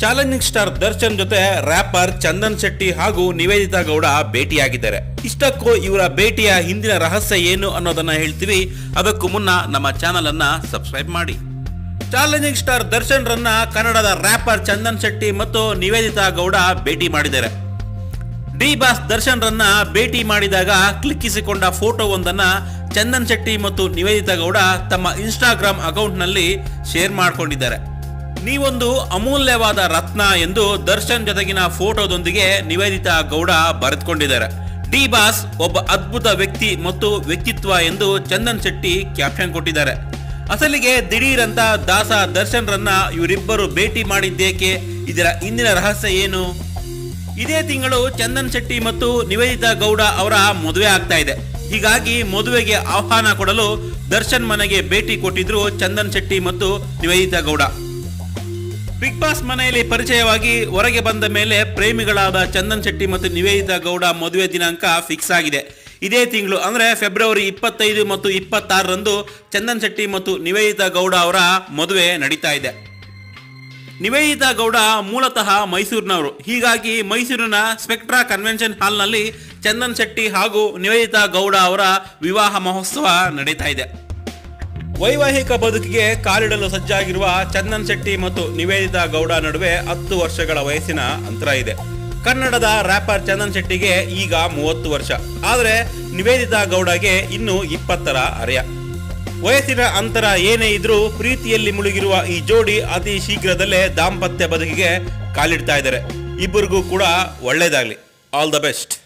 challenging star Darshan ಜೊತೆ wrapper Chandan Shetty ಹಾಗೂ ನಿವೇದಿತಾ ಗೌಡ ಭೇಟಿಯಾಗಿದ್ದಾರೆ ಇಷ್ಟಕ್ಕೂ ಇವರ ಭೇಟಿಯ ಹಿಂದಿನ ರಹಸ್ಯ ಏನು ಅನ್ನೋದನ್ನ ಹೇಳ್ತೀವಿ ಅದಕ್ಕೂ ಮುನ್ನ ನಮ್ಮ ಚಾನಲ್ ಅನ್ನ ಸಬ್ಸ್ಕ್ರೈಬ್ ಮಾಡಿ ಚಾಲೆಂಜಿಂಗ್ ಸ್ಟಾರ್ ದರ್ಶನ್ ರನ್ನ ಕನ್ನಡದ ರ್ಯಾಪರ್ ಚಂದನ್ ಶೆಟ್ಟಿ ಮತ್ತು ನಿವೇದಿತಾ ಗೌಡ ಭೇಟಿ ಮಾಡಿದ್ದಾರೆ ಡಿ ಬಾಸ್ ದರ್ಶನ್ ರನ್ನ ಭೇಟಿ ಮಾಡಿದಾಗ ಕ್ಲಿಕ್ಕಿಸಿಕೊಂಡ ಫೋಟೋವೊಂದನ್ನ ಚಂದನ್ ಶೆಟ್ಟಿ ಮತ್ತು ನಿವೇದಿತಾ ಗೌಡ ತಮ್ಮ ಇನ್ಸ್ಟಾಗ್ರಾಮ್ ಅಕೌಂಟ್ನಲ್ಲಿ ಶೇರ್ ಮಾಡಿಕೊಂಡಿದ್ದಾರೆ ನೀವೊಂದು ಅಮೂಲ್ಯವಾದ ರತ್ನ ಎಂದು ದರ್ಶನ್ ಜೊತೆಗಿನ ಫೋಟೋದೊಂದಿಗೆ ನಿವೇದಿತಾ ಗೌಡ ಬರೆದುಕೊಂಡಿದ್ದಾರೆ ಡಿ ಬಾಸ್ ಒಬ್ಬ ಅದ್ಭುತ ವ್ಯಕ್ತಿ ಮತ್ತು ವ್ಯಕ್ತಿತ್ವ ಎಂದು ಚಂದನ್ ಶೆಟ್ಟಿ ಕ್ಯಾಪ್ಷನ್ ಕೊಟ್ಟಿದ್ದಾರೆ ಅಸಲಿಗೆ ದಿಢೀರಂತ ದಾಸ ದರ್ಶನ್ ರನ್ನ ಇವರಿಬ್ಬರು ಭೇಟಿ ಮಾಡಿದ್ದೇಕೆ ಇದರ ಇಂದಿನ ರಹಸ್ಯ ಏನು ಇದೇ ತಿಂಗಳು ಚಂದನ್ ಶೆಟ್ಟಿ ಮತ್ತು ನಿವೇದಿತಾ ಗೌಡ ಅವರ ಮದುವೆ ಆಗ್ತಾ ಇದೆ ಹೀಗಾಗಿ ಮದುವೆಗೆ ಆಹ್ವಾನ ಕೊಡಲು ದರ್ಶನ್ ಮನೆಗೆ ಭೇಟಿ ಕೊಟ್ಟಿದ್ರು ಚಂದನ್ ಶೆಟ್ಟಿ ಮತ್ತು ನಿವೇದಿತಾ ಗೌಡ ಬಿಗ್ ಬಾಸ್ ಮನೆಯಲ್ಲಿ ಪರಿಚಯವಾಗಿ ಹೊರಗೆ ಬಂದ ಮೇಲೆ ಪ್ರೇಮಿಗಳಾದ ಚಂದನ್ ಶೆಟ್ಟಿ ಮತ್ತು ನಿವೇದಿತಾ ಗೌಡ ಮದುವೆ ದಿನಾಂಕ ಫಿಕ್ಸ್ ಆಗಿದೆ ಇದೇ ತಿಂಗಳು ಅಂದ್ರೆ ಫೆಬ್ರವರಿ ಇಪ್ಪತ್ತೈದು ಮತ್ತು ಇಪ್ಪತ್ತಾರರಂದು ಚಂದನ್ ಶೆಟ್ಟಿ ಮತ್ತು ನಿವೇದಿತಾ ಗೌಡ ಅವರ ಮದುವೆ ನಡೀತಾ ಇದೆ ನಿವೇದಿತಾ ಗೌಡ ಮೂಲತಃ ಮೈಸೂರಿನವರು ಹೀಗಾಗಿ ಮೈಸೂರಿನ ಸ್ಪೆಕ್ಟ್ರಾ ಕನ್ವೆನ್ಷನ್ ಹಾಲ್ನಲ್ಲಿ ಚಂದನ್ ಶೆಟ್ಟಿ ಹಾಗೂ ನಿವೇದಿತಾ ಗೌಡ ಅವರ ವಿವಾಹ ಮಹೋತ್ಸವ ನಡೀತಾ ಇದೆ ವೈವಾಹಿಕ ಬದುಕಿಗೆ ಕಾಲಿಡಲು ಸಜ್ಜಾಗಿರುವ ಚಂದನ್ ಶೆಟ್ಟಿ ಮತ್ತು ನಿವೇದಿತಾ ಗೌಡ ನಡುವೆ ಹತ್ತು ವರ್ಷಗಳ ವಯಸ್ಸಿನ ಅಂತರ ಇದೆ ಕನ್ನಡದ ರ್ಯಾಪರ್ ಚಂದನ್ ಶೆಟ್ಟಿಗೆ ಈಗ ಮೂವತ್ತು ವರ್ಷ ಆದರೆ ನಿವೇದಿತಾ ಗೌಡಗೆ ಇನ್ನು ಇಪ್ಪತ್ತರ ಅರೆಯ ವಯಸ್ಸಿನ ಅಂತರ ಏನೇ ಇದ್ರೂ ಪ್ರೀತಿಯಲ್ಲಿ ಮುಳುಗಿರುವ ಈ ಜೋಡಿ ಅತಿ ಶೀಘ್ರದಲ್ಲೇ ದಾಂಪತ್ಯ ಬದುಕಿಗೆ ಕಾಲಿಡ್ತಾ ಇದ್ದಾರೆ ಇಬ್ಬರಿಗೂ ಕೂಡ ಒಳ್ಳೇದಾಗ್ಲಿ ಆಲ್ ದ ಬೆಸ್ಟ್